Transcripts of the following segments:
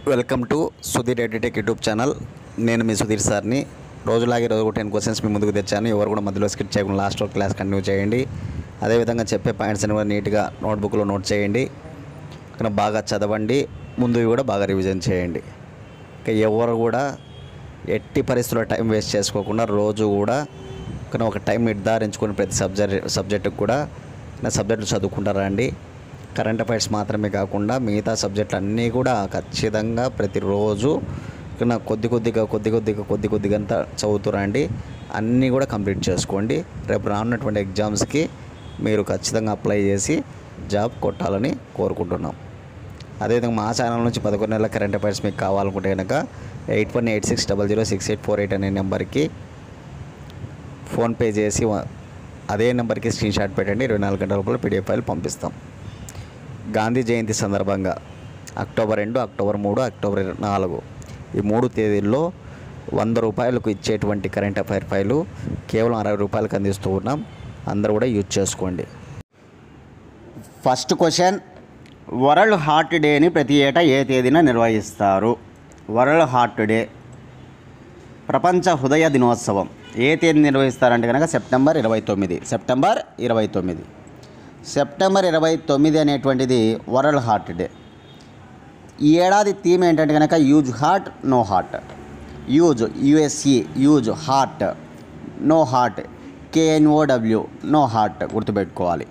Welcome to Sudheer edtech YouTube channel నేను మీ సుధీర్ సార్ని రోజులాగే రోజు టెన్ క్వశ్చన్స్ మీ ముందుకు తెచ్చాను ఎవరు కూడా మధ్యలో స్కిప్ చేయకుండా లాస్ట్ వరకు క్లాస్ కంటిన్యూ చేయండి అదేవిధంగా చెప్పే పాయింట్స్ అని కూడా నీట్గా నోట్బుక్లో నోట్ చేయండి ఇక్కడ బాగా చదవండి ముందువి కూడా బాగా రివిజన్ చేయండి ఇక ఎవరు కూడా ఎట్టి పరిస్థితుల్లో టైం వేస్ట్ చేసుకోకుండా రోజు కూడా ఇక్కడ ఒక టైం నిర్ధారించుకొని ప్రతి సబ్జెక్ట్ సబ్జెక్టుకు కూడా నా సబ్జెక్టులు చదువుకుంటారా అండి కరెంట్ అఫైర్స్ మాత్రమే కాకుండా మిగతా సబ్జెక్టులు అన్నీ కూడా ఖచ్చితంగా ప్రతిరోజు ఇక్కడ నా కొద్ది కొద్దిగా కొద్ది కొద్దిగా కొద్ది కొద్దిగా అంతా చదువుతురండి అన్నీ కూడా కంప్లీట్ చేసుకోండి రేపు రానున్నటువంటి ఎగ్జామ్స్కి మీరు ఖచ్చితంగా అప్లై చేసి జాబ్ కొట్టాలని కోరుకుంటున్నాం అదేవిధంగా మా ఛానల్ నుంచి పదకొండు నెలల కరెంట్ అఫైర్స్ మీకు కావాలనుకుంటే కనుక eight one eight six double zero six eight four eight అనే నెంబర్కి ఫోన్పే చేసి వ- అదే నెంబర్కి స్క్రీన్ షాట్ పెట్టండి ఇరవై నాలుగు గంటల లోపల పీడిఎఫ్ ఫైల్ పంపిస్తాం గాంధీ జయంతి సందర్భంగా అక్టోబర్ రెండు అక్టోబర్ మూడు అక్టోబర్ ఇరవై నాలుగు ఈ మూడు తేదీల్లో వంద రూపాయలకు ఇచ్చేటువంటి కరెంట్ అఫైర్ ఫైలు కేవలం అరవై రూపాయలకు అందిస్తూ ఉన్నాం అందరూ కూడా యూజ్ చేసుకోండి ఫస్ట్ క్వశ్చన్ వరల్డ్ హార్ట్ డేని ప్రతి ఏటా ఏ తేదీన నిర్వహిస్తారు వరల్డ్ హార్ట్ డే ప్రపంచ హృదయ దినోత్సవం ఏ తేదీ నిర్వహిస్తారంటే కనుక సెప్టెంబర్ ఇరవై తొమ్మిది సెప్టెంబర్ ఇరవై తొమ్మిది సెప్టెంబర్ ఇరవై తొమ్మిది అనేటువంటిది వరల్డ్ హార్ట్ డే ఈ ఏడాది థీమ్ ఏంటంటే కనుక use heart know heart use U S E use heart know heart K N O W know heart గుర్తుపెట్టుకోవాలి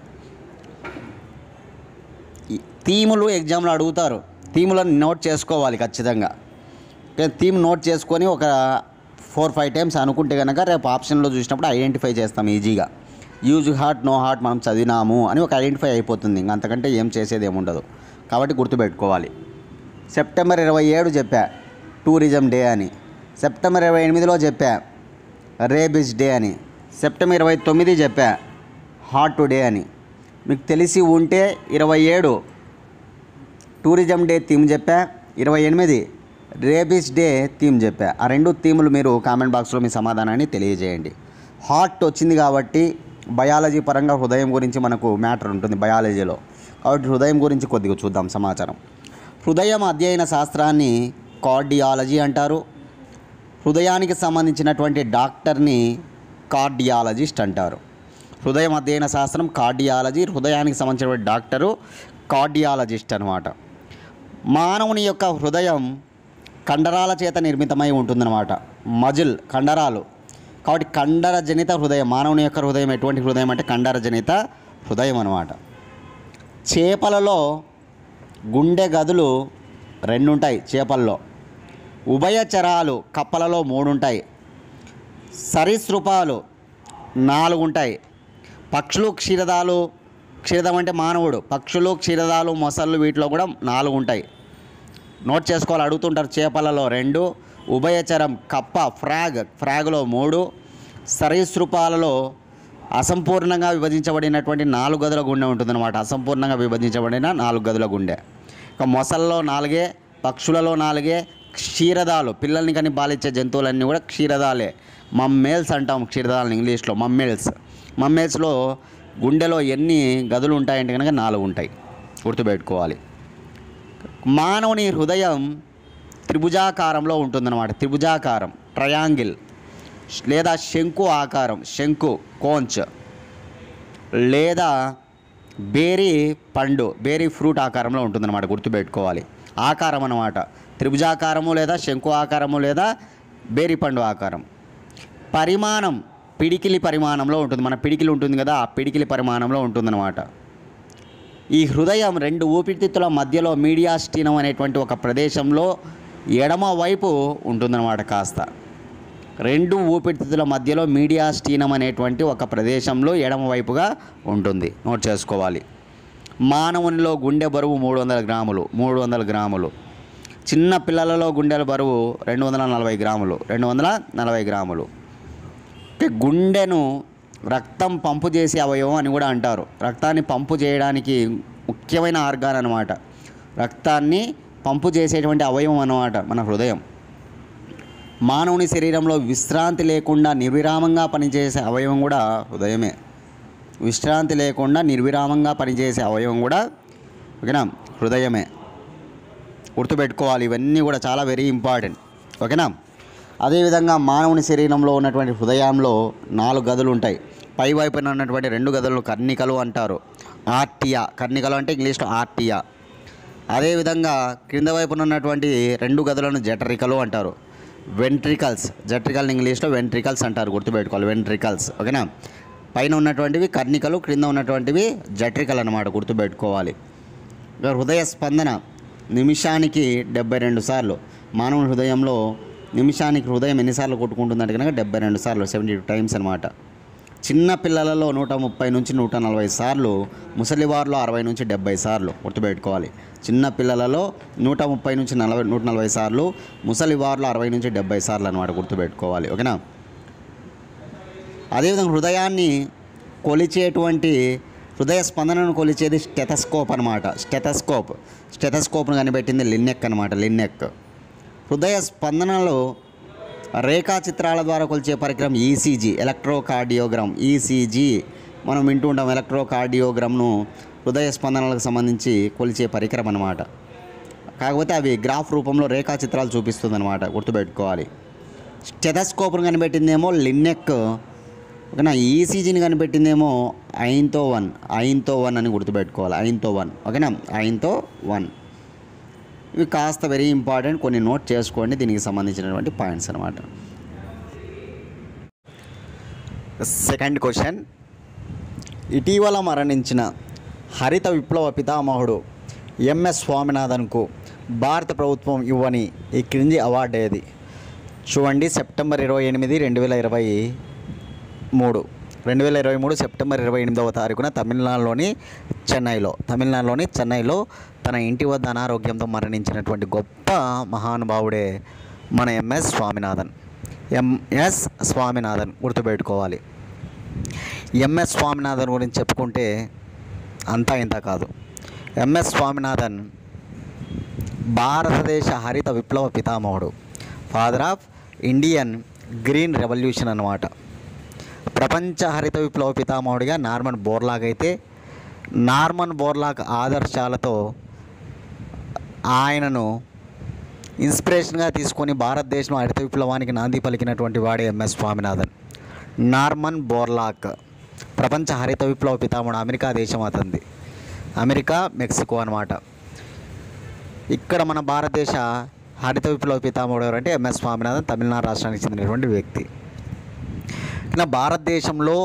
ఈ థీములు ఎగ్జామ్లో అడుగుతారు థీములను నోట్ చేసుకోవాలి ఖచ్చితంగా ఓకే, థీమ్ నోట్ చేసుకొని ఒక ఫోర్ ఫైవ్ టైమ్స్ అనుకుంటే కనుక రేపు ఆప్షన్లో చూసినప్పుడు ఐడెంటిఫై చేస్తాం ఈజీగా యూజ్ హార్ట్ నో హార్ట్ మనం చదివినాము అని ఒక ఐడెంటిఫై అయిపోతుంది ఇంక అంతకంటే ఏం చేసేది ఏముండదు కాబట్టి గుర్తుపెట్టుకోవాలి సెప్టెంబర్ ఇరవై ఏడు చెప్పా టూరిజం డే అని సెప్టెంబర్ ఇరవై ఎనిమిదిలో చెప్పా రేబిస్ డే అని సెప్టెంబర్ ఇరవై తొమ్మిది చెప్పా హార్ట్ డే అని మీకు తెలిసి ఉంటే ఇరవై ఏడు టూరిజం డే థీమ్ చెప్పా ఇరవై ఎనిమిది రేబిస్ డే థీమ్ చెప్పా ఆ రెండు థీములు మీరు కామెంట్ బాక్స్లో మీ సమాధానాన్ని తెలియజేయండి హార్ట్ వచ్చింది కాబట్టి బయాలజీ పరంగా హృదయం గురించి మనకు మ్యాటర్ ఉంటుంది బయాలజీలో కాబట్టి హృదయం గురించి కొద్దిగా చూద్దాం సమాచారం హృదయం అధ్యయన శాస్త్రాన్ని కార్డియాలజీ అంటారు హృదయానికి సంబంధించినటువంటి డాక్టర్ని కార్డియాలజిస్ట్ అంటారు హృదయం అధ్యయన శాస్త్రం కార్డియాలజీ హృదయానికి సంబంధించినటువంటి డాక్టరు కార్డియాలజిస్ట్ అనమాట మానవుని యొక్క హృదయం కండరాల చేత నిర్మితమై ఉంటుందన్నమాట మజిల్ కండరాలు కాబట్టి కండర జనిత హృదయం మానవుని యొక్క హృదయం ఎటువంటి హృదయం అంటే కండర జనిత హృదయం అనమాట చేపలలో గుండె గదులు రెండుంటాయి చేపల్లో ఉభయచరాలు కప్పలలో మూడుంటాయి సరీసృపాలు నాలుగు ఉంటాయి పక్షులు క్షీరదాలు క్షీరదం అంటే మానవుడు పక్షులు క్షీరదాలు మొసళ్ళు వీటిలో కూడా నాలుగు ఉంటాయి నోట్ చేసుకోవాలి అడుగుతుంటారు చేపలలో రెండు ఉభయచరం కప్ప ఫ్రాగ్ ఫ్రాగ్లో మూడు సరీసృపాలలో అసంపూర్ణంగా విభజించబడినటువంటి నాలుగు గదుల గుండె ఉంటుందన్నమాట అసంపూర్ణంగా విభజించబడిన నాలుగు గదుల గుండె ఇక మొసల్లో నాలుగే పక్షులలో నాలుగే క్షీరదాలు పిల్లల్ని కానీ బాలిచ్చే జంతువులన్నీ కూడా క్షీరదాలే మమ్మేల్స్ అంటాం క్షీరదాలని ఇంగ్లీష్లో మమ్మేల్స్ మమ్మేల్స్లో గుండెలో ఎన్ని గదులు ఉంటాయంటే కనుక నాలుగు ఉంటాయి గుర్తుపెట్టుకోవాలి మానవుని హృదయం త్రిభుజాకారంలో ఉంటుందన్నమాట త్రిభుజాకారం ట్రయాంగిల్ లేదా శంకు ఆకారం శంకు కోంచ్ లేదా బేరీ పండు బేరీ ఫ్రూట్ ఆకారంలో ఉంటుందన్నమాట గుర్తుపెట్టుకోవాలి ఆకారం అన్నమాట త్రిభుజాకారము లేదా శంకు ఆకారము లేదా బేరీ పండు ఆకారం పరిమాణం పిడికిలి పరిమాణంలో ఉంటుంది మన పిడికిలి ఉంటుంది కదా ఆ పిడికిలి పరిమాణంలో ఉంటుందన్నమాట ఈ హృదయం రెండు ఊపిరితిత్తుల మధ్యలో మీడియాస్టీనం అనేటువంటి ఒక ప్రదేశంలో ఎడమ వైపు ఉంటుందన్నమాట కాస్త రెండు ఊపిరితిత్తుల మధ్యలో మీడియాస్టీనం అనేటువంటి ఒక ప్రదేశంలో ఎడమ వైపుగా ఉంటుంది నోట్ చేసుకోవాలి మానవునిలో గుండె బరువు మూడు వందల గ్రాములు మూడు వందల గ్రాములు చిన్న పిల్లలలో గుండెల బరువు రెండు వందల నలభై గ్రాములు రెండు వందల నలభై గ్రాములు అంటే గుండెను రక్తం పంపు చేసే అవయవం అని కూడా అంటారు రక్తాన్ని పంపు చేయడానికి ముఖ్యమైన ఆర్గాన్ అనమాట రక్తాన్ని పంపు చేసేటువంటి అవయవం అన్నమాట మన హృదయం మానవుని శరీరంలో విశ్రాంతి లేకుండా నిర్విరామంగా పనిచేసే అవయవం కూడా హృదయమే విశ్రాంతి లేకుండా నిర్విరామంగా పనిచేసే అవయవం కూడా ఓకేనా హృదయమే గుర్తుపెట్టుకోవాలి ఇవన్నీ కూడా చాలా వెరీ ఇంపార్టెంట్ ఓకేనా అదేవిధంగా మానవుని శరీరంలో ఉన్నటువంటి హృదయంలో నాలుగు గదులు ఉంటాయి పై వైపున ఉన్నటువంటి రెండు గదులను కర్ణికలు అంటారు ఆర్టియా కర్ణికలు అంటే ఇంగ్లీష్లో ఆర్టియా అదేవిధంగా క్రింద వైపున ఉన్నటువంటి రెండు గదులను జఠరికలు అంటారు వెంట్రికల్స్ జట్రికల్ ఇంగ్లీష్లో వెంట్రికల్స్ అంటారు గుర్తుపెట్టుకోవాలి వెంట్రికల్స్ ఓకేనా పైన ఉన్నటువంటివి కర్ణికలు క్రింద ఉన్నటువంటివి జట్రికలు అన్నమాట గుర్తుపెట్టుకోవాలి ఇక హృదయ స్పందన నిమిషానికి డెబ్బై రెండు సార్లు మానవుని హృదయంలో నిమిషానికి హృదయం ఎన్నిసార్లు కొట్టుకుంటుందంటే కనుక డెబ్బై రెండు సార్లు సెవెంటీ టూ టైమ్స్ అనమాట చిన్న పిల్లలలో నూట ముప్పై నుంచి నూట నలభై సార్లు ముసలివారిలో అరవై నుంచి డెబ్బై సార్లు గుర్తుపెట్టుకోవాలి చిన్న పిల్లలలో నూట ముప్పై నుంచి నలభై నూట నలభై సార్లు ముసలివారిలో అరవై నుంచి డెబ్బై సార్లు అనమాట గుర్తుపెట్టుకోవాలి ఓకేనా అదేవిధంగా హృదయాన్ని కొలిచేటువంటి హృదయ స్పందనను కొలిచేది స్టెథస్కోప్ అనమాట స్టెథస్కోప్ స్టెథస్కోప్ను కనిపెట్టింది లిన్నెక్ అనమాట లిన్నెక్ హృదయ స్పందనలో రేఖాచిత్రాల ద్వారా కొలిచే పరికరం ఈసీజీ ఎలక్ట్రోకార్డియోగ్రామ్ ఈసీజీ మనం వింటూ ఉంటాం ఎలక్ట్రోకార్డియోగ్రామ్ను హృదయ స్పందనలకు సంబంధించి కొలిచే పరికరం అనమాట కాకపోతే అవి గ్రాఫ్ రూపంలో రేఖాచిత్రాలు చూపిస్తుంది అనమాట గుర్తుపెట్టుకోవాలి స్టెథస్కోప్ను కనిపెట్టిందేమో లిన్నెక్ ఓకేనా ఈసీజీని కనిపెట్టిందేమో ఐన్తో వన్ ఐన్తో వన్ అని గుర్తుపెట్టుకోవాలి ఐన్తో వన్ ఓకేనా ఐన్తో వన్ ఇవి కాస్త వెరీ ఇంపార్టెంట్ కొన్ని నోట్ చేసుకోండి దీనికి సంబంధించినటువంటి పాయింట్స్ అనమాట సెకండ్ క్వశ్చన్ ఇటీవల మరణించిన హరిత విప్లవ పితామహుడు ఎంఎస్ స్వామినాథన్కు భారత ప్రభుత్వం ఇవ్వని ఈ క్రింది అవార్డు ఏది చూడండి సెప్టెంబర్ ఇరవై ఎనిమిది రెండు వేల ఇరవై మూడు రెండు వేల ఇరవై మూడు సెప్టెంబర్ ఇరవై ఎనిమిదవ తారీఖున తమిళనాడులోని చెన్నైలో తమిళనాడులోని చెన్నైలో తన ఇంటి వద్ద అనారోగ్యంతో మరణించినటువంటి గొప్ప మహానుభావుడే మన ఎంఎస్ స్వామినాథన్ ఎంఎస్ స్వామినాథన్ గుర్తుపెట్టుకోవాలి ఎంఎస్ స్వామినాథన్ గురించి చెప్పుకుంటే అంతా ఇంత కాదు ఎంఎస్ స్వామినాథన్ భారతదేశ హరిత విప్లవ పితామహుడు father of Indian green revolution అన్నమాట ప్రపంచ హరిత విప్లవ పితామహుడిగా నార్మన్ బోర్లాగ్ అయితే నార్మన్ బోర్లాగ్ ఆదర్శాలతో ఆయనను ఇన్స్పిరేషన్గా తీసుకొని భారతదేశంలో హరిత విప్లవానికి నాంది పలికినటువంటి వాడే ఎంఎస్ స్వామినాథన్ నార్మన్ బోర్లాక్ ప్రపంచ హరిత విప్లవ పితామహుడు అమెరికా దేశం అతంది అమెరికా మెక్సికో అనమాట ఇక్కడ మన భారతదేశ హరిత విప్లవ పితామహుడు ఎవరంటే ఎంఎస్ స్వామినాథన్ తమిళనాడు రాష్ట్రానికి చెందినటువంటి వ్యక్తి ఇలా భారతదేశంలో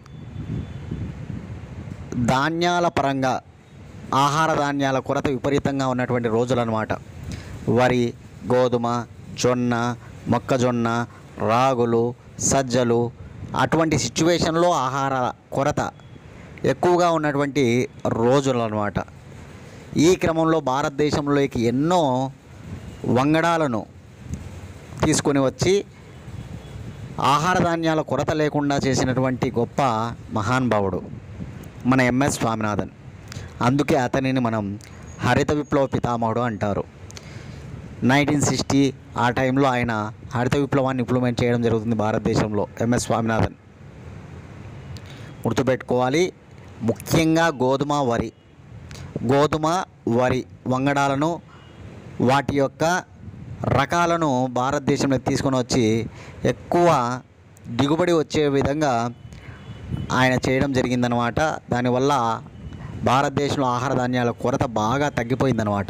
ధాన్యాల పరంగా ఆహార ధాన్యాల కొరత విపరీతంగా ఉన్నటువంటి రోజులు అనమాట వరి గోధుమ జొన్న మొక్కజొన్న రాగులు సజ్జలు అటువంటి సిచ్యువేషన్లో ఆహార కొరత ఎక్కువగా ఉన్నటువంటి రోజులు అనమాట ఈ క్రమంలో భారతదేశంలోకి ఎన్నో వంగడాలను తీసుకొని వచ్చి ఆహార ధాన్యాల కొరత లేకుండా చేసినటువంటి గొప్ప మహానుభావుడు మన ఎంఎస్ స్వామినాథన్ అందుకే అతనిని మనం హరిత విప్లవ పితామహుడు అంటారు నైన్టీన్ సిక్స్టీ ఆ టైంలో ఆయన హరిత విప్లవాన్ని ఇంప్లిమెంట్ చేయడం జరుగుతుంది భారతదేశంలో ఎంఎస్ స్వామినాథన్ గుర్తుపెట్టుకోవాలి ముఖ్యంగా గోధుమ వరి గోధుమ వరి వంగడాలను వాటి యొక్క రకాలను భారతదేశంలో తీసుకొని వచ్చి ఎక్కువ దిగుబడి వచ్చే విధంగా ఆయన చేయడం జరిగిందనమాట దానివల్ల భారతదేశంలో ఆహార ధాన్యాల కొరత బాగా తగ్గిపోయిందనమాట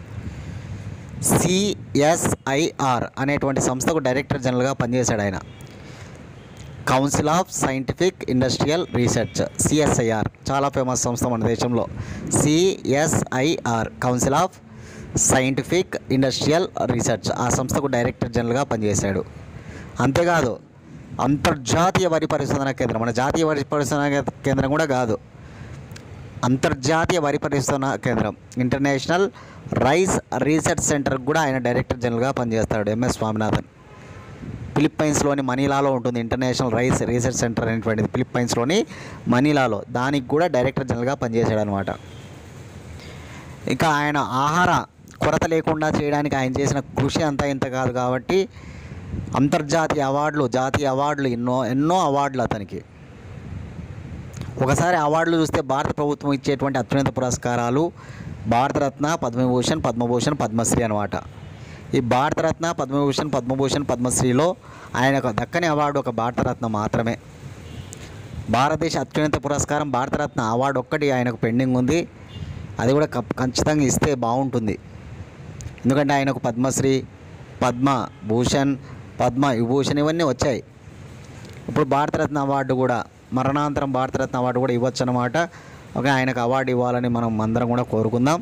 సిఎస్ఐఆర్ అనేటువంటి సంస్థకు డైరెక్టర్ జనరల్గా పనిచేశాడు ఆయన council of scientific industrial research CSIR చాలా ఫేమస్ సంస్థ మన దేశంలో CSIR council of scientific industrial research ఆ సంస్థకు డైరెక్టర్ జనరల్గా పనిచేశాడు అంతేకాదు అంతర్జాతీయ వరి పరిశోధన కేంద్రం మన జాతీయ వరి పరిశోధన కేంద్రం కూడా కాదు అంతర్జాతీయ వరి పరిశోధన కేంద్రం ఇంటర్నేషనల్ రైస్ రీసెర్చ్ సెంటర్ కూడా ఆయన డైరెక్టర్ జనరల్గా పనిచేస్తాడు ఎంఎస్ స్వామినాథన్ ఫిలిప్పైన్స్లోని మనీలాలో ఉంటుంది ఇంటర్నేషనల్ రైస్ రీసెర్చ్ సెంటర్ అనేటువంటిది ఫిలిప్పైన్స్లోని మనీలాలో దానికి కూడా డైరెక్టర్ జనరల్గా పనిచేశాడు అనమాట ఇంకా ఆయన ఆహార కొరత లేకుండా చేయడానికి ఆయన చేసిన కృషి అంతా ఇంత కాదు కాబట్టి అంతర్జాతీయ అవార్డులు జాతీయ అవార్డులు ఎన్నో ఎన్నో అవార్డులు అతనికి ఒకసారి అవార్డులు చూస్తే భారత ప్రభుత్వం ఇచ్చేటువంటి అత్యున్నత పురస్కారాలు భారతరత్న పద్మభూషణ్ పద్మభూషణ్ పద్మశ్రీ అనమాట ఈ భారతరత్న పద్మభూషణ్ పద్మభూషణ్ పద్మశ్రీలో ఆయనకు దక్కని అవార్డు ఒక భారతరత్న మాత్రమే భారతదేశ అత్యున్నత పురస్కారం భారతరత్న అవార్డు ఒక్కటి ఆయనకు పెండింగ్ ఉంది అది కూడా కప్- ఖచ్చితంగా ఇస్తే బాగుంటుంది ఎందుకంటే ఆయనకు పద్మశ్రీ పద్మ భూషణ్ పద్మ విభూషణ్ ఇవన్నీ వచ్చాయి ఇప్పుడు భారతరత్న అవార్డు కూడా మరణాంతరం భారతరత్న అవార్డు కూడా ఇవ్వచ్చు అనమాట ఒక ఆయనకు అవార్డు ఇవ్వాలని మనం అందరం కూడా కోరుకుందాం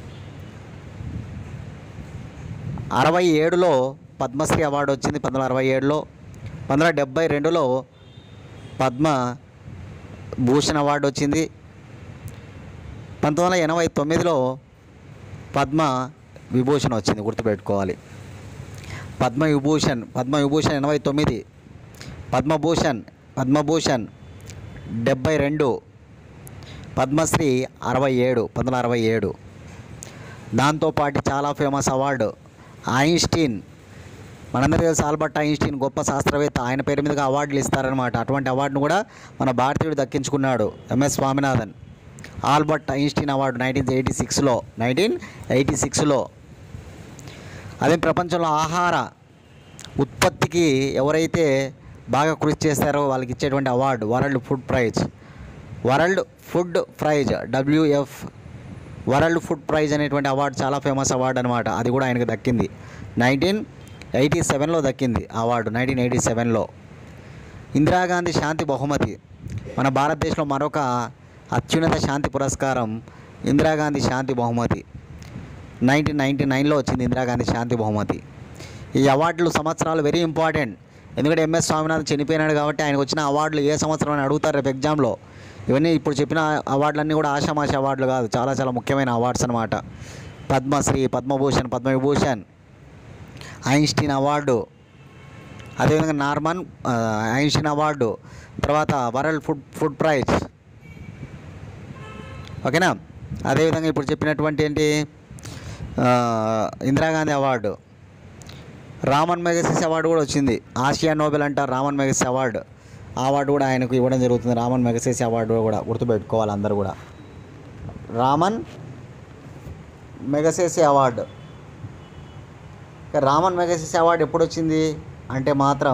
అరవై ఏడులో పద్మశ్రీ అవార్డు వచ్చింది పంతొమ్మిది వందల అరవై ఏడులో పంతొమ్మిది వందల డెబ్బై రెండులో పద్మ భూషణ్ అవార్డు వచ్చింది పంతొమ్మిది వందల ఎనభై తొమ్మిదిలో పద్మ విభూషణ్ వచ్చింది గుర్తుపెట్టుకోవాలి పద్మ విభూషణ్ పద్మ విభూషణ్ ఎనభై తొమ్మిది పద్మభూషణ్ పద్మభూషణ్ డెబ్బై రెండు పద్మశ్రీ అరవై ఏడు పంతొమ్మిది వందల అరవై ఏడు దాంతోపాటు చాలా ఫేమస్ అవార్డు ఐన్స్టీన్ మనందరికీ తెలుసు ఆల్బర్ట్ ఐన్స్టీన్ గొప్ప శాస్త్రవేత్త ఆయన పేరు మీదుగా అవార్డులు ఇస్తారనమాట అటువంటి అవార్డును కూడా మన భారతీయుడు దక్కించుకున్నాడు MS Swaminathan Albert Einstein award nineteen eighty సిక్స్లో నైన్టీన్ ఎయిటీ సిక్స్లో అదే ప్రపంచంలో ఆహార ఉత్పత్తికి ఎవరైతే బాగా కృషి చేస్తారో వాళ్ళకి ఇచ్చేటువంటి award world food prize world food prize WF world food prize అనేటువంటి అవార్డు చాలా ఫేమస్ అవార్డు అనమాట అది కూడా ఆయనకు దక్కింది నైన్టీన్ ఎయిటీ సెవెన్లో దక్కింది ఆ అవార్డు నైన్టీన్ ఎయిటీ సెవెన్లో ఇందిరాగాంధీ శాంతి బహుమతి మన భారతదేశంలో మరొక అత్యున్నత శాంతి పురస్కారం ఇందిరాగాంధీ శాంతి బహుమతి నైన్టీన్ నైంటీ నైన్లో వచ్చింది ఇందిరాగాంధీ శాంతి బహుమతి ఈ అవార్డులు సంవత్సరాలు వెరీ ఇంపార్టెంట్ ఎందుకంటే ఎంఎస్ స్వామినాథన్ చనిపోయినాడు కాబట్టి ఆయనకు వచ్చిన అవార్డులు ఏ సంవత్సరం అని అడుగుతారు రేపు ఎగ్జామ్లో ఇవన్నీ ఇప్పుడు చెప్పిన అవార్డులన్నీ కూడా ఆషామాషి అవార్డులు కాదు చాలా చాలా ముఖ్యమైన అవార్డ్స్ అనమాట పద్మశ్రీ పద్మభూషణ్ పద్మవిభూషణ్ ఐన్స్టీన్ అవార్డు అదేవిధంగా నార్మన్ ఆ, ఐన్స్టీన్ అవార్డు తర్వాత వరల్డ్ ఫుడ్ ఫుడ్ ప్రైజ్ ఓకేనా అదేవిధంగా ఇప్పుడు చెప్పినటువంటి ఏంటి ఆ, Indira Gandhi award Ramon Magsaysay award కూడా వచ్చింది ఆసియా నోబెల్ అంటారు రామన్ మెగసిస్ అవార్డు ఆ అవార్డు కూడా ఆయనకు ఇవ్వడం జరుగుతుంది రామన్ మెగసిస్ అవార్డు కూడా గుర్తుపెట్టుకోవాలి అందరూ కూడా రామన్ మెగసేసి అవార్డు ఇక రామన్ మెగసిస్ అవార్డు ఎప్పుడు వచ్చింది అంటే మాత్రం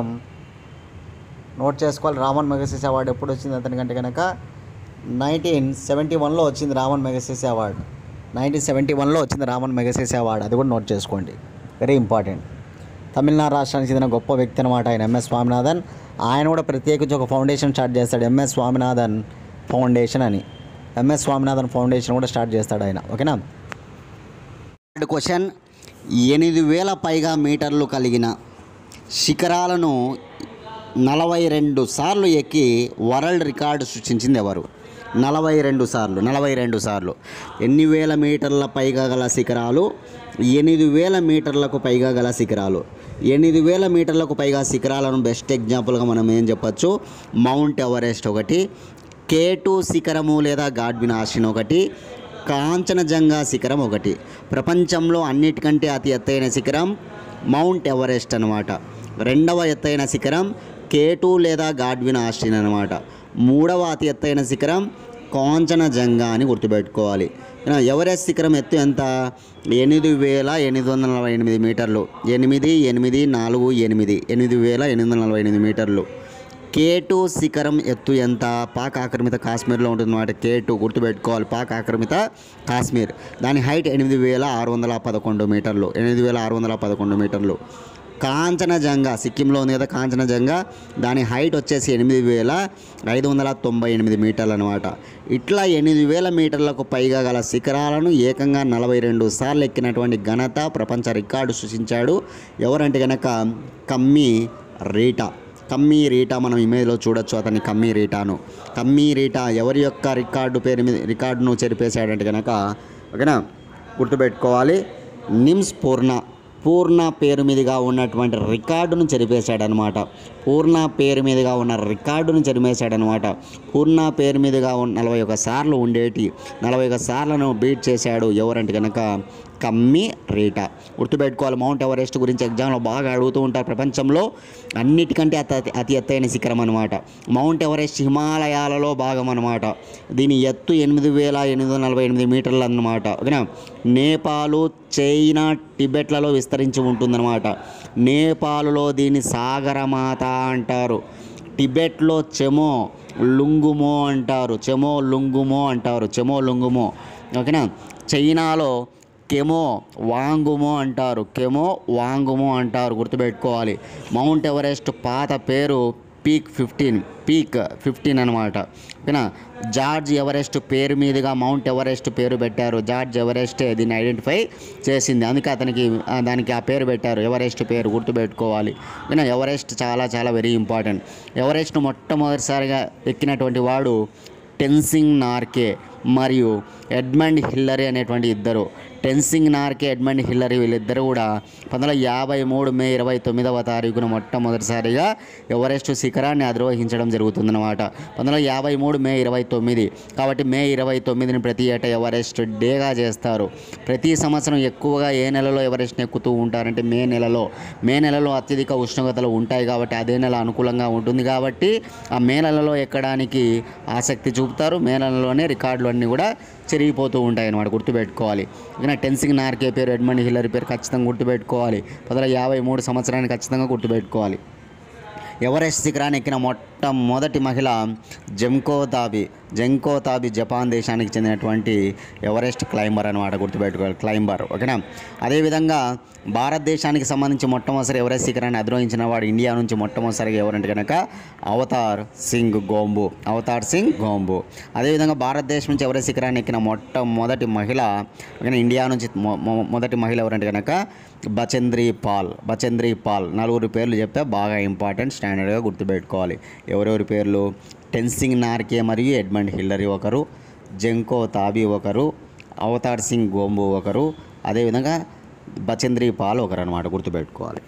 నోట్ చేసుకోవాలి రామన్ మెగసిస్ అవార్డు ఎప్పుడు వచ్చింది అతనికంటే కనుక నైన్టీన్ సెవెంటీ వన్లో వచ్చింది Ramon Magsaysay award nineteen seventy వన్లో వచ్చింది రామన్ మెగసిస్ అవార్డు అది కూడా నోట్ చేసుకోండి వెరీ ఇంపార్టెంట్ తమిళనాడు రాష్ట్రానికి చెందిన గొప్ప వ్యక్తి అనమాట ఆయన ఎంఎస్ స్వామినాథన్ ఆయన కూడా ప్రత్యేకించి ఒక ఫౌండేషన్ స్టార్ట్ చేస్తాడు ఎంఎస్ స్వామినాథన్ ఫౌండేషన్ అని ఎంఎస్ స్వామినాథన్ ఫౌండేషన్ కూడా స్టార్ట్ చేస్తాడు ఆయన ఓకేనా థర్డ్ క్వశ్చన్ ఎనిమిది వేల పైగా మీటర్లు కలిగిన శిఖరాలను నలభై రెండు సార్లు ఎక్కి వరల్డ్ రికార్డు సృష్టించింది ఎవరు నలభై రెండు సార్లు నలభై రెండు సార్లు ఎన్ని వేల మీటర్ల పైగా గల శిఖరాలు ఎనిమిది వేల మీటర్లకు పైగా గల శిఖరాలు ఎనిమిది వేల మీటర్లకు పైగా శిఖరాలను బెస్ట్ ఎగ్జాంపుల్గా మనం ఏం చెప్పచ్చు మౌంట్ ఎవరెస్ట్ ఒకటి కే టూ శిఖరము లేదా గాడ్విన్ ఆశ్రిన్ ఒకటి కాంచనజంగా శిఖరం ఒకటి ప్రపంచంలో అన్నిటికంటే అతి ఎత్తైన శిఖరం మౌంట్ ఎవరెస్ట్ అనమాట రెండవ ఎత్తైన శిఖరం కేటు లేదా గాడ్విన్ ఆస్టిన్ అనమాట మూడవ అతి ఎత్తైన శిఖరం కాంచనజంగా అని గుర్తుపెట్టుకోవాలి ఇక ఎవరెస్ట్ శిఖరం ఎత్తు ఎంత ఎనిమిది వేల ఎనిమిది వందల నలభై ఎనిమిది మీటర్లు ఎనిమిది ఎనిమిది నాలుగు ఎనిమిది ఎనిమిది వేల ఎనిమిది వందల నలభై ఎనిమిది మీటర్లు కేటు శిఖరం ఎత్తు ఎంత పాక్ ఆక్రమిత కాశ్మీర్లో ఉంటుంది అన్నమాట కేటు గుర్తుపెట్టుకోవాలి పాక్ ఆక్రమిత కాశ్మీర్ దాని హైట్ ఎనిమిది వేల ఆరు వందల పదకొండు మీటర్లు ఎనిమిది వేల ఆరు వందల పదకొండు మీటర్లు కాంచనజంగా సిక్కింలో ఉంది కదా కాంచనజంగా దాని హైట్ వచ్చేసి ఎనిమిది వేల ఐదు వందల తొంభై ఎనిమిది మీటర్లు అనమాట ఇట్లా ఎనిమిది వేల మీటర్లకు పైగా గల శిఖరాలను ఏకంగా నలభై రెండు సార్లు ఎక్కినటువంటి ఘనత ప్రపంచ రికార్డు సృష్టించాడు ఎవరంటే కనుక కమ్మి రీటా కమ్మీ రీటా మనం ఇమేజ్లో చూడొచ్చు అతని కమ్మీ రీటాను కమ్మీ రీటా ఎవరి యొక్క రికార్డు పేరు మీద రికార్డును చెరిపేశాడంటే కనుక ఓకేనా గుర్తుపెట్టుకోవాలి నిమ్స్ పూర్ణ పూర్ణ పేరు మీదుగా ఉన్నటువంటి రికార్డును చెరిపేశాడనమాట పూర్ణ పేరు మీదుగా ఉన్న రికార్డును చెరిమేశాడనమాట పూర్ణ పేరు మీదుగా ఉన్న నలభై ఒక సార్లు ఉండేటి నలభై ఒక సార్లను బీట్ చేశాడు ఎవరంటే కనుక కమ్మి రేటా గుర్తుపెట్టుకోవాలి మౌంట్ ఎవరెస్ట్ గురించి ఎగ్జామ్లో బాగా అడుగుతూ ఉంటారు ప్రపంచంలో అన్నిటికంటే అతి అతి ఎత్తైన శిఖరం అనమాట మౌంట్ ఎవరెస్ట్ హిమాలయాలలో భాగం అనమాట దీని ఎత్తు ఎనిమిది వేల ఎనిమిది వందల నలభై ఎనిమిది మీటర్లు అన్నమాట ఓకేనా నేపాలు చైనా టిబెట్లలో విస్తరించి ఉంటుందన్నమాట నేపాలులో దీన్ని సాగరమాత అంటారు టిబెట్లో చెమో లుంగుమో అంటారు చెమో లుంగుమో అంటారు చెమో లుంగుమో ఓకేనా చైనాలో కెమో వాంగుమో అంటారు కెమో వాంగుమో అంటారు గుర్తుపెట్టుకోవాలి మౌంట్ ఎవరెస్ట్ పాత పేరు పీక్ ఫిఫ్టీన్ పీక్ ఫిఫ్టీన్ అనమాట ఓకేనా జార్జ్ ఎవరెస్ట్ పేరు మీదుగా మౌంట్ ఎవరెస్ట్ పేరు పెట్టారు జార్జ్ ఎవరెస్ట్ దీన్ని ఐడెంటిఫై చేసింది అందుకే అతనికి ఆ, దానికి ఆ పేరు పెట్టారు ఎవరెస్ట్ పేరు గుర్తుపెట్టుకోవాలి ఓకేనా ఎవరెస్ట్ చాలా చాలా వెరీ ఇంపార్టెంట్ ఎవరెస్ట్ను మొట్టమొదటిసారిగా ఎక్కినటువంటి వాడు టెన్సింగ్ నార్కే మరియు ఎడ్మండ్ హిల్లరీ అనేటువంటి ఇద్దరు టెన్సింగ్ నార్కే ఎడ్మండ్ హిల్లరీ వీళ్ళిద్దరు కూడా పంతొమ్మిది వందల యాభై మూడు మే ఇరవై తొమ్మిదవ తారీఖున మొట్టమొదటిసారిగా ఎవరెస్ట్ శిఖరాన్ని అధిరోహించడం జరుగుతుందన్నమాట పంతొమ్మిది వందల యాభై మూడు మే ఇరవై తొమ్మిది కాబట్టి మే ఇరవై తొమ్మిదిని ప్రతి ఏటా ఎవరెస్ట్ డేగా చేస్తారు ప్రతి సంవత్సరం ఎక్కువగా ఏ నెలలో ఎవరెస్ట్ని ఎక్కుతూ ఉంటారంటే మే నెలలో మే నెలలో అత్యధిక ఉష్ణోగ్రతలు ఉంటాయి కాబట్టి అదే నెల అనుకూలంగా ఉంటుంది కాబట్టి ఆ మే నెలలో ఎక్కడానికి ఆసక్తి చూపుతారు మే నెలలోనే రికార్డులు అన్నీ కూడా చెరిగిపోతూ ఉంటాయి అన్నమాట గుర్తుపెట్టుకోవాలి ఇక టెన్సింగ్ నార్కే పేరు ఎడ్మండ్ హిల్లరీ పేరు ఖచ్చితంగా గుర్తుపెట్టుకోవాలి పదల యాభై మూడు సంవత్సరాన్ని ఖచ్చితంగా గుర్తుపెట్టుకోవాలి ఎవరెస్ట్ శిఖరాన్ని ఎక్కిన మొట్టమొదటి మహిళ జెంకో తాబి జెంకో తాబి జపాన్ దేశానికి చెందినటువంటి ఎవరెస్ట్ క్లైంబర్ అనమాట గుర్తుపెట్టుకోవాలి క్లైంబర్ ఓకేనా అదేవిధంగా భారతదేశానికి సంబంధించి మొట్టమొదటిసారి ఎవరెస్ట్ శిఖరాన్ని అధిరోహించిన వాడు ఇండియా నుంచి మొట్టమొదటిసారిగా ఎవరంటే కనుక అవతార్ సింగ్ గోంబు అవతార్ సింగ్ గోంబు అదేవిధంగా భారతదేశం నుంచి ఎవరెస్ట్ శిఖరాన్ని ఎక్కిన మొట్టమొదటి మహిళ ఓకేనా ఇండియా నుంచి మొ- మొ- మొదటి మహిళ ఎవరంటే కనుక బచంద్రి పాల్ బచంద్రి పాల్ నలుగురు పేర్లు చెప్తే బాగా ఇంపార్టెంట్ స్టాండర్డ్గా గుర్తుపెట్టుకోవాలి ఎవరెవరి పేర్లు టెన్సింగ్ నార్కే మరియు ఎడ్మండ్ హిల్లరీ ఒకరు జెంకో తాబీ ఒకరు అవతార్ సింగ్ గోంబు ఒకరు అదేవిధంగా బచంద్రి పాల్ ఒకరు అనమాట గుర్తుపెట్టుకోవాలి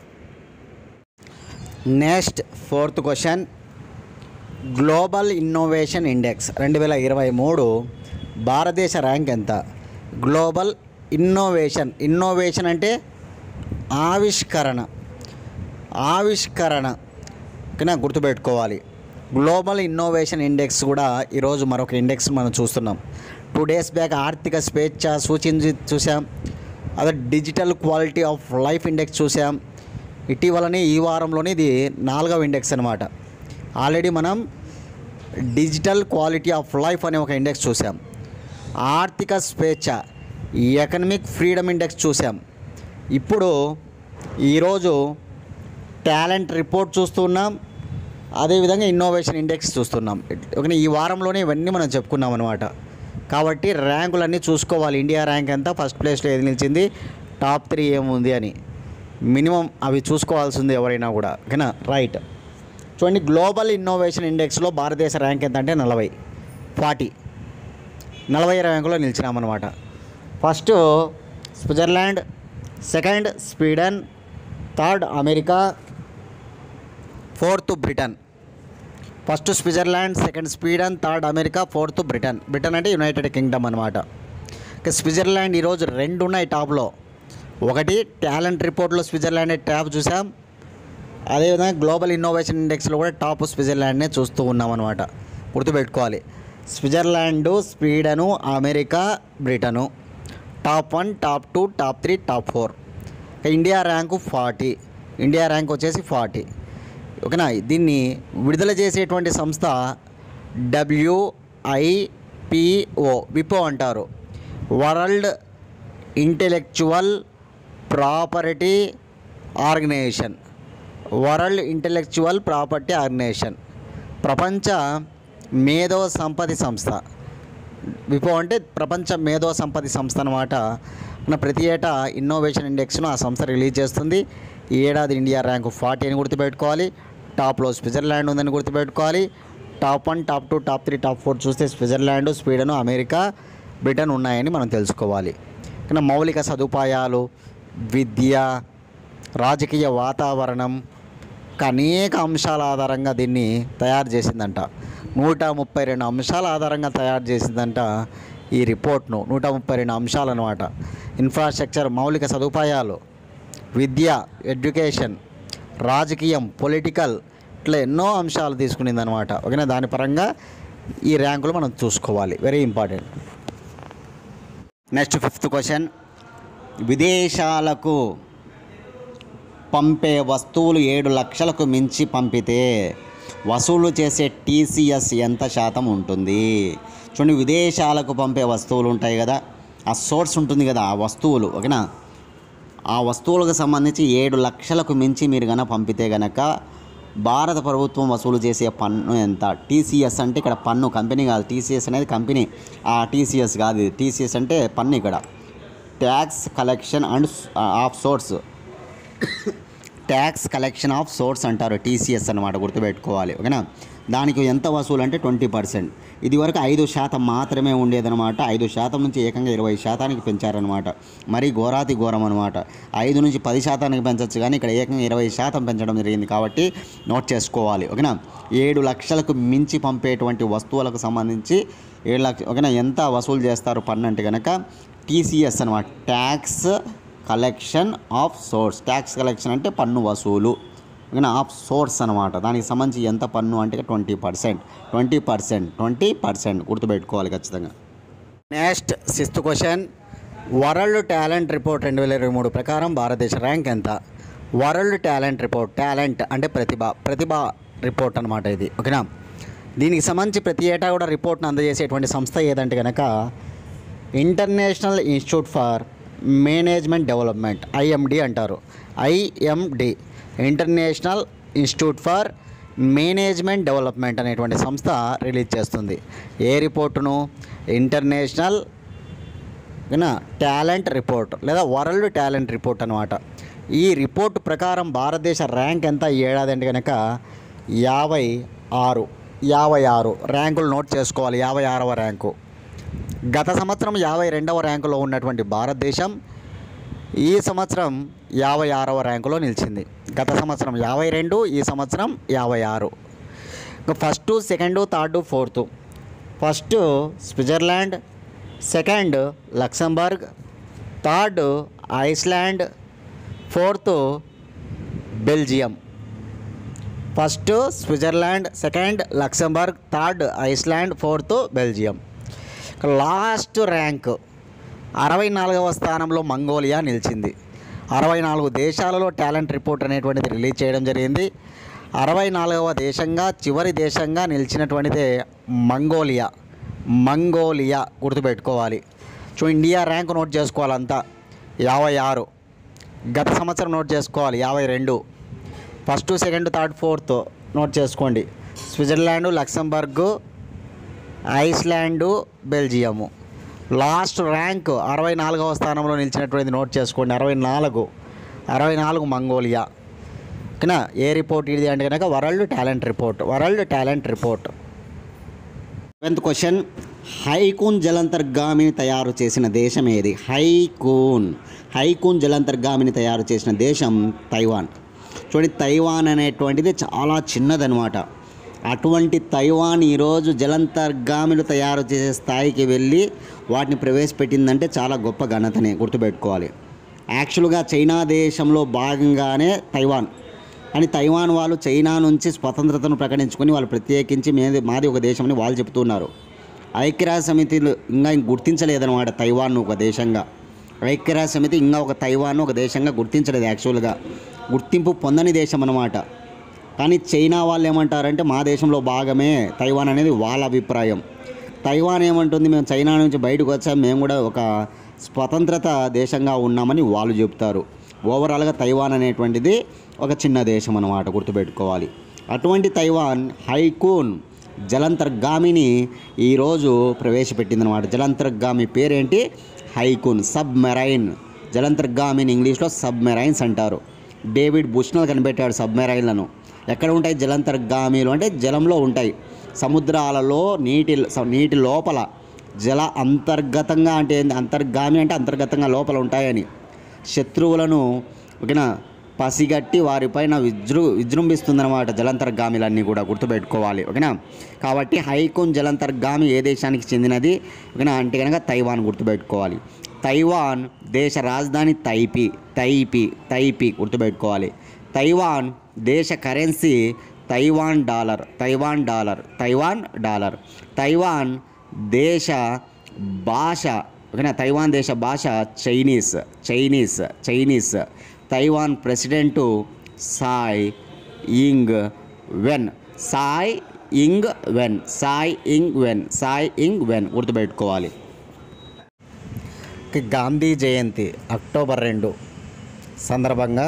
next fourth question global innovation index రెండు వేల ఇరవై మూడు భారతదేశ ర్యాంక్ ఎంత గ్లోబల్ ఇన్నోవేషన్ ఇన్నోవేషన్ అంటే ఆవిష్కరణ ఆవిష్కరణ ఓకేనా గుర్తుపెట్టుకోవాలి గ్లోబల్ ఇన్నోవేషన్ ఇండెక్స్ కూడా ఈరోజు మరొక ఇండెక్స్ మనం చూస్తున్నాం టూ డేస్ బ్యాక్ ఆర్థిక స్వేచ్ఛ సూచించి చూసాం అదే digital quality of life index చూసాం ఇటీవలనే ఈ వారంలోనే ఇది నాలుగవ ఇండెక్స్ అనమాట ఆల్రెడీ మనం డిజిటల్ క్వాలిటీ ఆఫ్ లైఫ్ అనే ఒక ఇండెక్స్ చూసాం ఆర్థిక స్వేచ్ఛ ఎకనమిక్ ఫ్రీడమ్ ఇండెక్స్ చూసాం ఇప్పుడు ఈరోజు టాలెంట్ రిపోర్ట్ చూస్తున్నాం అదేవిధంగా ఇన్నోవేషన్ ఇండెక్స్ చూస్తున్నాం ఓకే ఈ వారంలోనే ఇవన్నీ మనం చెప్పుకున్నాం అనమాట కాబట్టి ర్యాంకులన్నీ చూసుకోవాలి ఇండియా ర్యాంక్ ఎంత ఫస్ట్ ప్లేస్లో ఏది నిలిచింది టాప్ త్రీ ఏముంది అని మినిమం అవి చూసుకోవాల్సింది ఎవరైనా కూడా ఓకేనా రైట్ చూడండి గ్లోబల్ ఇన్నోవేషన్ ఇండెక్స్లో భారతదేశ ర్యాంక్ ఎంత అంటే నలభై ఫార్టీ నలభై ర్యాంకులో నిలిచినామన్నమాట first Switzerland second Sweden third America fourth Britain first Switzerland second Sweden third America fourth Britain Britain అంటే యునైటెడ్ కింగ్డమ్ అనమాట ఇక స్విట్జర్లాండ్ ఈరోజు రెండు ఉన్నాయి టాప్లో ఒకటి టాలెంట్ రిపోర్ట్లో స్విట్జర్లాండ్ ట్యాబ్ చూసాం అదేవిధంగా గ్లోబల్ ఇన్నోవేషన్ ఇండెక్స్లో కూడా టాప్ స్విట్జర్లాండ్నే చూస్తూ ఉన్నాం అనమాట గుర్తుపెట్టుకోవాలి Switzerland Sweden America Britain top one top two top three top four India rank forty India rank వచ్చేసి ఫార్టీ ఓకేనా దీన్ని విడుదల చేసేటువంటి సంస్థ డబ్ల్యూఐపిఓ విపో అంటారు world intellectual property organisation world intellectual property organisation ప్రపంచ మేధో సంపత్తి సంస్థ విపో అంటే ప్రపంచ మేధో సంపత్తి సంస్థ అనమాట మన ప్రతి ఏటా ఇన్నోవేషన్ ఇండెక్స్ను ఆ సంస్థ రిలీజ్ చేస్తుంది ఈ ఏడాది ఇండియా ర్యాంకు ఫార్టీ అని గుర్తుపెట్టుకోవాలి టాప్లో స్విట్జర్లాండ్ ఉందని గుర్తుపెట్టుకోవాలి top one top two top three top four చూస్తే స్విట్జర్లాండ్ స్వీడన్ అమెరికా బ్రిటన్ ఉన్నాయని మనం తెలుసుకోవాలి కానీ మౌలిక సదుపాయాలు విద్య రాజకీయ వాతావరణం ఇంకా అనేక అంశాల ఆధారంగా దీన్ని తయారు చేసిందంట నూట ముప్పై రెండు అంశాల ఆధారంగా తయారు చేసిందంట ఈ రిపోర్ట్ను నూట ముప్పై రెండు అంశాలు అనమాట ఇన్ఫ్రాస్ట్రక్చర్ మౌలిక సదుపాయాలు విద్య ఎడ్యుకేషన్ రాజకీయం పొలిటికల్ ఇట్లా ఎన్నో అంశాలు తీసుకునింది అనమాట ఓకేనా దాని పరంగా ఈ ర్యాంకులు మనం చూసుకోవాలి very important next fifth question విదేశాలకు పంపే వస్తువులు ఏడు లక్షలకు మించి పంపితే వసూలు చేసే టీసీఎస్ ఎంత శాతం ఉంటుంది చూడండి విదేశాలకు పంపే వస్తువులు ఉంటాయి కదా ఆ సోర్స్ ఉంటుంది కదా ఆ వస్తువులు ఓకేనా ఆ వస్తువులకు సంబంధించి ఏడు లక్షలకు మించి మీరు కనుక పంపితే గనక భారత ప్రభుత్వం వసూలు చేసే పన్ను ఎంత టీసీఎస్ అంటే ఇక్కడ పన్ను కంపెనీ కాదు టీసీఎస్ అనేది కంపెనీ ఆ టీసీఎస్ కాదు ఇది టీసీఎస్ అంటే పన్ను ఇక్కడ tax collection and of source tax collection of source అంటారు టీసీఎస్ అనమాట గుర్తుపెట్టుకోవాలి ఓకేనా దానికి ఎంత వసూలు అంటే ట్వంటీ పర్సెంట్ ఇది వరకు ఐదు శాతం మాత్రమే ఉండేదన్నమాట ఐదు శాతం నుంచి ఏకంగా ఇరవై శాతానికి పెంచారనమాట మరి ఘోరాతి ఘోరం అనమాట ఐదు నుంచి పది శాతానికి పెంచవచ్చు కానీ ఇక్కడ ఏకంగా ఇరవై శాతం పెంచడం జరిగింది కాబట్టి నోట్ చేసుకోవాలి ఓకేనా ఏడు లక్షలకు మించి పంపేటువంటి వస్తువులకు సంబంధించి ఏడు లక్ష ఓకేనా ఎంత వసూలు చేస్తారు పన్ను అంటే కనుక టీసీఎస్ అనమాట tax collection of source tax collection అంటే పన్ను వసూలు ఓకేనా ఆఫ్ సోర్స్ అనమాట దానికి సంబంధించి ఎంత పన్ను అంటే twenty percent twenty percent twenty percent గుర్తుపెట్టుకోవాలి ఖచ్చితంగా next sixth question world talent report రెండు వేల ఇరవై మూడు ప్రకారం భారతదేశ ర్యాంక్ ఎంత వరల్డ్ టాలెంట్ రిపోర్ట్ టాలెంట్ అంటే ప్రతిభ ప్రతిభ రిపోర్ట్ అనమాట ఇది ఓకేనా దీనికి సంబంధించి ప్రతి ఏటా కూడా రిపోర్ట్ను అందజేసేటువంటి సంస్థ ఏదంటే కనుక international institute for management development IMD అంటారు IMD international institute for management development అనేటువంటి సంస్థ రిలీజ్ చేస్తుంది ఏ రిపోర్టును ఇంటర్నేషనల్ ఓకేనా టాలెంట్ రిపోర్ట్ లేదా వరల్డ్ టాలెంట్ రిపోర్ట్ అనమాట ఈ రిపోర్ట్ ప్రకారం భారతదేశ ర్యాంక్ ఎంత ఈ ఏడాది అంటే కనుక యాభై ఆరు యాభై ఆరు ర్యాంకులు నోట్ చేసుకోవాలి యాభై ఆరవ ర్యాంకు గత సంవత్సరం యాభై రెండవ ర్యాంకులో ఉన్నటువంటి భారతదేశం ఈ సంవత్సరం యాభై ఆరవ ర్యాంకులో నిలిచింది గత సంవత్సరం యాభై రెండు ఈ సంవత్సరం యాభై ఆరు ఇంకా first second third fourth first Switzerland second Luxembourg third Iceland fourth Belgium first Switzerland second Luxembourg third Iceland fourth Belgium ఇక లాస్ట్ ర్యాంక్ అరవై నాలుగవ స్థానంలో మంగోలియా నిలిచింది అరవై నాలుగు దేశాలలో టాలెంట్ రిపోర్ట్ అనేటువంటిది రిలీజ్ చేయడం జరిగింది అరవై నాలుగవ దేశంగా చివరి దేశంగా నిలిచినటువంటిదే మంగోలియా మంగోలియా గుర్తుపెట్టుకోవాలి సో ఇండియా ర్యాంక్ నోట్ చేసుకోవాలంతా యాభై ఆరు గత సంవత్సరం నోట్ చేసుకోవాలి యాభై రెండు first second third fourth note చేసుకోండి Switzerland Luxembourg Iceland Belgium last rank అరవై నాలుగవ స్థానంలో నిలిచినటువంటిది నోట్ చేసుకోండి అరవై నాలుగు అరవై నాలుగు మంగోలియా ఓకేనా ఏ రిపోర్ట్ ఇది అంటే కనుక world talent report world talent report seventh question Hai Kun జలంతర్గామిని తయారు చేసిన దేశం ఏది హైకూన్ హైకూన్ జలంతర్గామిని తయారు చేసిన దేశం తైవాన్ చూడండి తైవాన్ అనేటువంటిది చాలా చిన్నదనమాట అటువంటి తైవాన్ ఈరోజు జలంతర్గామిని తయారు చేసే స్థాయికి వెళ్ళి వాటిని ప్రవేశపెట్టిందంటే చాలా గొప్ప ఘనతనే గుర్తుపెట్టుకోవాలి యాక్చువల్గా చైనా దేశంలో భాగంగానే తైవాన్ అని తైవాన్ వాళ్ళు చైనా నుంచి స్వతంత్రతను ప్రకటించుకొని వాళ్ళు ప్రత్యేకించి మేది మాది ఒక దేశం అని వాళ్ళు చెప్తున్నారు ఐక్యరాజ్య సమితిలు ఇంకా గుర్తించలేదన్నమాట తైవాన్ ఒక దేశంగా ఐక్యరాజ్య సమితి ఇంకా ఒక తైవాన్ ఒక దేశంగా గుర్తించలేదు యాక్చువల్గా గుర్తింపు పొందని దేశం అన్నమాట కానీ చైనా వాళ్ళు ఏమంటారంటే మా దేశంలో భాగమే తైవాన్ అనేది వాళ్ళ అభిప్రాయం తైవాన్ ఏమంటుంది మేము చైనా నుంచి బయటకు వచ్చాం మేము కూడా ఒక స్వతంత్రత దేశంగా ఉన్నామని వాళ్ళు చెప్తారు ఓవరాల్గా తైవాన్ అనేటువంటిది ఒక చిన్న దేశం అన్నమాట గుర్తుపెట్టుకోవాలి అటువంటి తైవాన్ హైకూన్ జలంతర్గామిని ఈరోజు ప్రవేశపెట్టిందనమాట జలంతర్గామి పేరేంటి హైకూన్ సబ్ మెరైన్ జలంతర్గామిని ఇంగ్లీష్లో సబ్ మెరైన్స్ అంటారు డేవిడ్ బుష్నల్ కనిపెట్టాడు సబ్ మెరైన్లను ఎక్కడ ఉంటాయి జలంతర్గామిలు అంటే జలంలో ఉంటాయి సముద్రాలలో నీటి నీటి లోపల జల అంతర్గతంగా అంటే ఏంది? అంతర్గామి అంటే అంతర్గతంగా లోపల ఉంటాయని శత్రువులను ఓకేనా పసిగట్టి వారిపైన విజృ విజృంభిస్తుందన్నమాట జలంతర్గామిలన్నీ కూడా గుర్తుపెట్టుకోవాలి ఓకేనా కాబట్టి హైకూన్ జలంతర్గామి ఏ దేశానికి చెందినది ఓకేనా అంటే కనుక తైవాన్ గుర్తుపెట్టుకోవాలి తైవాన్ దేశ రాజధాని తైపి తైపి తైపి గుర్తుపెట్టుకోవాలి తైవాన్ దేశ currency Taiwan dollar Taiwan dollar Taiwan dollar Taiwan దేశ భాష ఓకేనా తైవాన్ దేశ భాష Chinese Chinese Chinese Taiwan president Tsai Ing Wen Tsai Ing Wen Tsai Ing Wen Tsai Ing Wen గుర్తుపెట్టుకోవాలి కి గాంధీ జయంతి అక్టోబర్ రెండు సందర్భంగా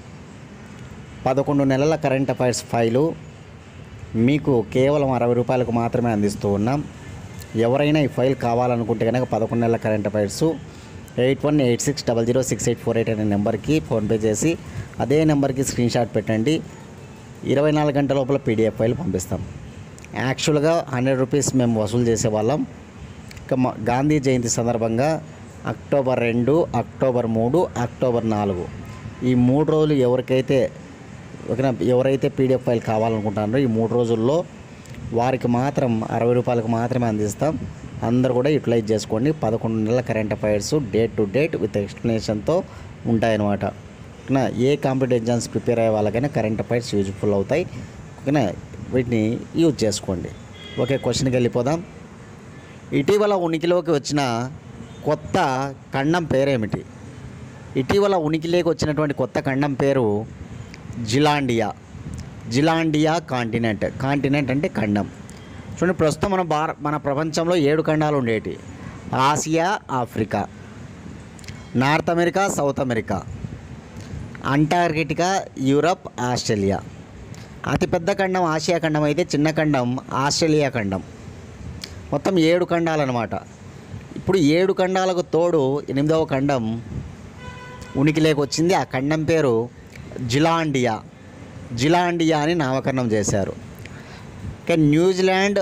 పదకొండు నెలల కరెంట్ అఫైర్స్ ఫైలు మీకు కేవలం అరవై రూపాయలకు మాత్రమే అందిస్తూ ఉన్నాం ఎవరైనా ఈ ఫైల్ కావాలనుకుంటే కనుక పదకొండు నెలల current affairs eight one eight six double zero six eight four eight అనే నెంబర్కి ఫోన్పే చేసి అదే నెంబర్కి స్క్రీన్ షాట్ పెట్టండి ఇరవై నాలుగు గంటల లోపల పీడిఎఫ్ ఫైల్ పంపిస్తాం యాక్చువల్గా హండ్రెడ్ రూపీస్ మేము వసూలు చేసేవాళ్ళం ఇక మా గాంధీ జయంతి సందర్భంగా అక్టోబర్ రెండు అక్టోబర్ మూడు అక్టోబర్ నాలుగు ఈ మూడు రోజులు ఎవరికైతే ఓకేనా ఎవరైతే పీడిఎఫ్ ఫైల్ కావాలనుకుంటున్నారో ఈ మూడు రోజుల్లో వారికి మాత్రం అరవై రూపాయలకు మాత్రమే అందిస్తాం అందరూ కూడా యూటిలైజ్ చేసుకోండి పదకొండు నెలల current affairs date to date with ఎక్స్ప్లెనేషన్తో ఉంటాయన్నమాట ఓకేనా ఏ కాంపిటేటివ్ ఎగ్జామ్స్ ప్రిపేర్ అయ్యే వాళ్ళకైనా కరెంట్ అఫైర్స్ యూజ్ఫుల్ అవుతాయి ఓకేనా వీటిని యూజ్ చేసుకోండి ఓకే క్వశ్చన్కి వెళ్ళిపోదాం ఇటీవల ఉనికిలోకి వచ్చిన కొత్త ఖండం పేరేమిటి ఇటీవల ఉనికిలోకి వచ్చినటువంటి కొత్త ఖండం పేరు జిలాండియా జిలాండియా కాంటినెంట్ కాంటినెంట్ అంటే ఖండం చూడండి ప్రస్తుతం మన భార మన ప్రపంచంలో ఏడు ఖండాలు ఉండేటి Asia Africa North America South America Antarctica Europe Australia అతిపెద్ద ఖండం ఆసియా ఖండం అయితే చిన్న ఖండం ఆస్ట్రేలియా ఖండం మొత్తం ఏడు ఖండాలు అనమాట ఇప్పుడు ఏడు ఖండాలకు తోడు ఎనిమిదవ ఖండం ఉనికిలోకి వచ్చింది ఆ ఖండం పేరు జిలాండియా జిలాండియా అని నామకరణం చేశారు ఇక న్యూజిలాండ్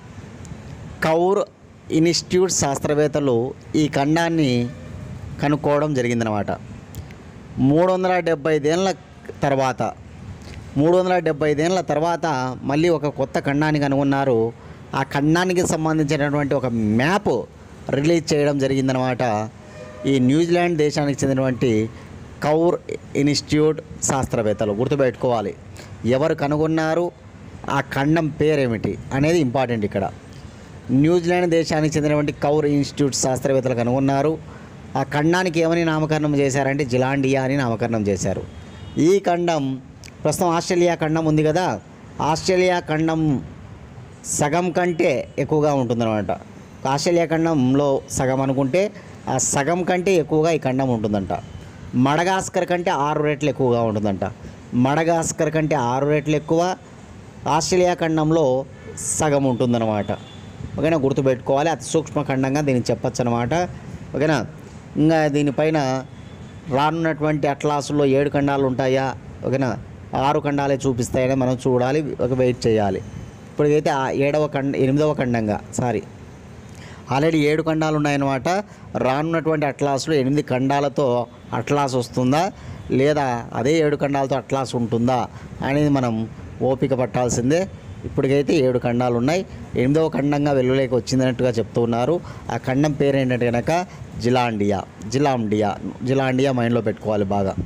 కౌర్ ఇన్స్టిట్యూట్ శాస్త్రవేత్తలు ఈ ఖండాన్ని కనుక్కోవడం జరిగిందనమాట మూడు వందల డెబ్బై ఐదేళ్ళ తర్వాత మూడు వందల డెబ్బై ఐదేళ్ళ తర్వాత మళ్ళీ ఒక కొత్త ఖండాన్ని కనుగొన్నారు ఆ ఖండానికి సంబంధించినటువంటి ఒక మ్యాప్ రిలీజ్ చేయడం జరిగిందనమాట ఈ న్యూజిలాండ్ దేశానికి చెందినటువంటి కౌర్ ఇన్స్టిట్యూట్ శాస్త్రవేత్తలు గుర్తుపెట్టుకోవాలి ఎవరు కనుగొన్నారు ఆ ఖండం పేరేమిటి అనేది ఇంపార్టెంట్ ఇక్కడ న్యూజిలాండ్ దేశానికి చెందినటువంటి కౌర్ ఇన్స్టిట్యూట్ శాస్త్రవేత్తలు కనుగొన్నారు ఆ ఖండానికి ఏమని నామకరణం చేశారంటే జిలాండియా అని నామకరణం చేశారు ఈ ఖండం ప్రస్తుతం ఆస్ట్రేలియా ఖండం ఉంది కదా ఆస్ట్రేలియా ఖండం సగం కంటే ఎక్కువగా ఉంటుందన్నమాట ఆస్ట్రేలియా ఖండంలో సగం అనుకుంటే ఆ సగం కంటే ఎక్కువగా ఈ ఖండం ఉంటుందంట మడగాస్కర్ కంటే ఆరు రెట్లు ఎక్కువగా ఉంటుందంట మడగాస్కర్ కంటే ఆరు రెట్లు ఎక్కువ ఆస్ట్రేలియా ఖండంలో సగం ఉంటుందన్నమాట ఓకేనా గుర్తుపెట్టుకోవాలి అతి సూక్ష్మ ఖండంగా దీన్ని చెప్పచ్చు అనమాట ఓకేనా ఇంకా దీనిపైన రానున్నటువంటి అట్లాసుల్లో ఏడు ఖండాలు ఉంటాయా ఓకేనా ఆరు ఖండాలే చూపిస్తాయని మనం చూడాలి ఒక వెయిట్ చేయాలి ఇప్పటికైతే ఆ ఏడవ ఖండ ఎనిమిదవ ఖండంగా సారీ ఆల్రెడీ ఏడు ఖండాలు ఉన్నాయన్నమాట రానున్నటువంటి అట్లాస్లో ఎనిమిది ఖండాలతో అట్లాస్ వస్తుందా లేదా అదే ఏడు ఖండాలతో అట్లాస్ ఉంటుందా అనేది మనం ఓపిక పట్టాల్సిందే ఇప్పటికైతే ఏడు ఖండాలు ఉన్నాయి ఎనిమిదవ ఖండంగా వెల్లులోకి వచ్చిందన్నట్టుగా చెప్తూ ఉన్నారు ఆ ఖండం పేరు ఏంటంటే కనుక జిలాండియా జిలాండియా జిలాండియా మైండ్లో పెట్టుకోవాలి బాగా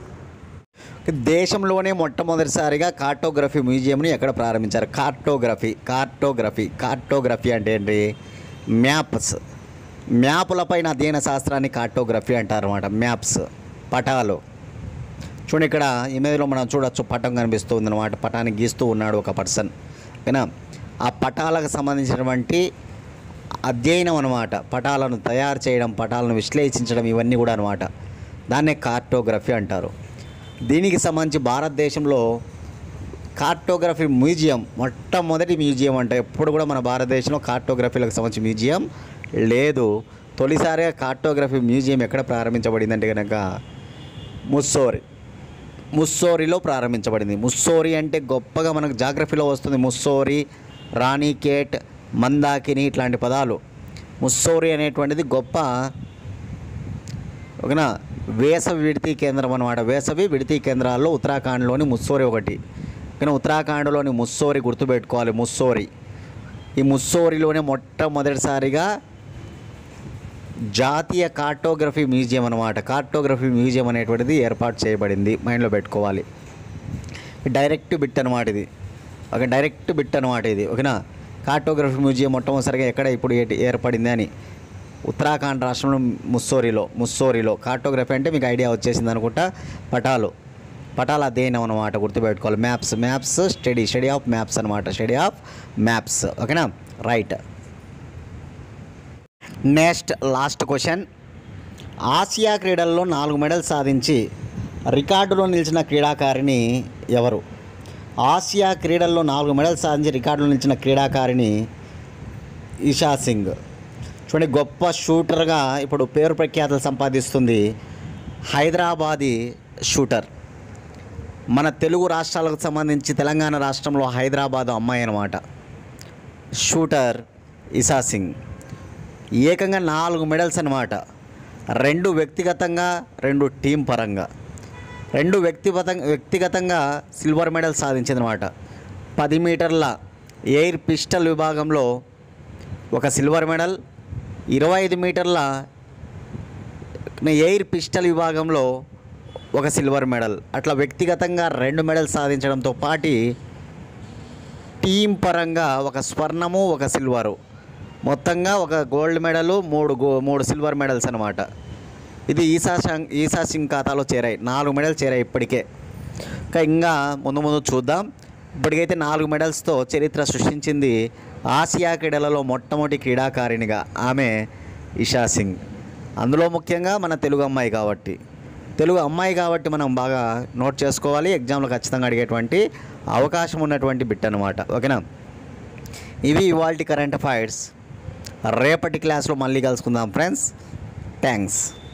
దేశంలోనే మొట్టమొదటిసారిగా కార్టోగ్రఫీ మ్యూజియంని ఎక్కడ ప్రారంభించారు కార్టోగ్రఫీ కార్టోగ్రఫీ కార్టోగ్రఫీ అంటే ఏంటి మ్యాప్స్ మ్యాపులపైన అధ్యయన శాస్త్రాన్ని కార్టోగ్రఫీ అంటారు అనమాట మ్యాప్స్ పటాలు చూడండి ఇక్కడ ఇమేజ్లో మనం చూడొచ్చు పటం కనిపిస్తుంది అనమాట పటాన్ని గీస్తూ ఉన్నాడు ఒక పర్సన్ ఓకేనా ఆ పటాలకు సంబంధించినటువంటి అధ్యయనం అనమాట పటాలను తయారు చేయడం పటాలను విశ్లేషించడం ఇవన్నీ కూడా అనమాట దాన్నే కార్టోగ్రఫీ అంటారు దీనికి సంబంధించి భారతదేశంలో కార్టోగ్రఫీ మ్యూజియం మొట్టమొదటి మ్యూజియం అంటే ఎప్పుడు కూడా మన భారతదేశంలో కార్టోగ్రఫీలకు సంబంధించి మ్యూజియం లేదు తొలిసారిగా కార్టోగ్రఫీ మ్యూజియం ఎక్కడ ప్రారంభించబడిందంటే కనుక ముస్సోరి ముస్సోరిలో ప్రారంభించబడింది ముస్సోరి అంటే గొప్పగా మనకు జాగ్రఫీలో వస్తుంది ముస్సోరి రాణికేట్ మందాకిని ఇట్లాంటి పదాలు ముస్సోరి అనేటువంటిది గొప్ప ఓకేనా వేసవి విడితి కేంద్రం అనమాట వేసవి విడితి కేంద్రాల్లో ఉత్తరాఖండ్లోని ముస్సోరి ఒకటి కానీ ఉత్తరాఖండ్లోని ముస్సోరి గుర్తుపెట్టుకోవాలి ముస్సోరి ఈ ముస్సోరిలోనే మొట్టమొదటిసారిగా జాతీయ కార్టోగ్రఫీ మ్యూజియం అనమాట కార్టోగ్రఫీ మ్యూజియం అనేటువంటిది ఏర్పాటు చేయబడింది మైండ్లో పెట్టుకోవాలి డైరెక్ట్ బిట్ అనమాట ఇది ఒక డైరెక్ట్ బిట్ అనమాట ఇది ఓకేనా కార్టోగ్రఫీ మ్యూజియం మొట్టమొదటిసారిగా ఎక్కడ ఇప్పుడు ఏ- ఏర్పడింది అని ఉత్తరాఖండ్ రాష్ట్రంలో ముస్సోరిలో ముస్సోరిలో కార్టోగ్రఫీ అంటే మీకు ఐడియా వచ్చేసింది అనుకుంటా పటాలు పటాల అధ్యయనం అనమాట గుర్తుపెట్టుకోవాలి maps maps study study of maps అనమాట స్టడీ ఆఫ్ మ్యాప్స్ ఓకేనా right next last question Asia క్రీడల్లో నాలుగు మెడల్స్ సాధించి రికార్డులో నిలిచిన క్రీడాకారిణి ఎవరు ఆసియా క్రీడల్లో నాలుగు మెడల్స్ సాధించి రికార్డులో నిలిచిన క్రీడాకారిణి ఇషా సింగ్ చూడండి గొప్ప షూటర్గా ఇప్పుడు పేరు ప్రఖ్యాతలు సంపాదిస్తుంది హైదరాబాదీ షూటర్ మన తెలుగు రాష్ట్రాలకు సంబంధించి తెలంగాణ రాష్ట్రంలో హైదరాబాద్ అమ్మాయి అనమాట షూటర్ ఇషా సింగ్ ఏకంగా నాలుగు మెడల్స్ అనమాట రెండు వ్యక్తిగతంగా రెండు టీం పరంగా రెండు వ్యక్తిగత వ్యక్తిగతంగా సిల్వర్ మెడల్ సాధించిందనమాట పది మీటర్ల ఎయిర్ పిస్టల్ విభాగంలో ఒక సిల్వర్ మెడల్ ఇరవై ఐదు మీటర్ల ఎయిర్ పిస్టల్ విభాగంలో ఒక సిల్వర్ మెడల్ అట్లా వ్యక్తిగతంగా రెండు మెడల్స్ సాధించడంతో పాటు టీం పరంగా ఒక స్వర్ణము ఒక సిల్వరు మొత్తంగా ఒక గోల్డ్ మెడలు మూడు గో మూడు సిల్వర్ మెడల్స్ అనమాట ఇది ఈసా శం- ఈసా సింగ్ ఖాతాలో చేరాయి నాలుగు మెడల్స్ చేరాయి ఇప్పటికే ఇంకా ఇంకా ముందు ముందు చూద్దాం ఇప్పటికైతే నాలుగు మెడల్స్తో చరిత్ర సృష్టించింది ఆసియా క్రీడలలో మొట్టమొదటి క్రీడాకారిణిగా ఆమె ఇషా సింగ్ అందులో ముఖ్యంగా మన తెలుగు అమ్మాయి కాబట్టి తెలుగు అమ్మాయి కాబట్టి మనం బాగా నోట్ చేసుకోవాలి ఎగ్జామ్లో ఖచ్చితంగా అడిగేటువంటి అవకాశం ఉన్నటువంటి బిట్ అనమాట ఓకేనా ఇవి ఇవాల్టి కరెంట్ అఫైర్స్ రేపటి క్లాస్లో మళ్ళీ కలుసుకుందాం ఫ్రెండ్స్ థ్యాంక్స్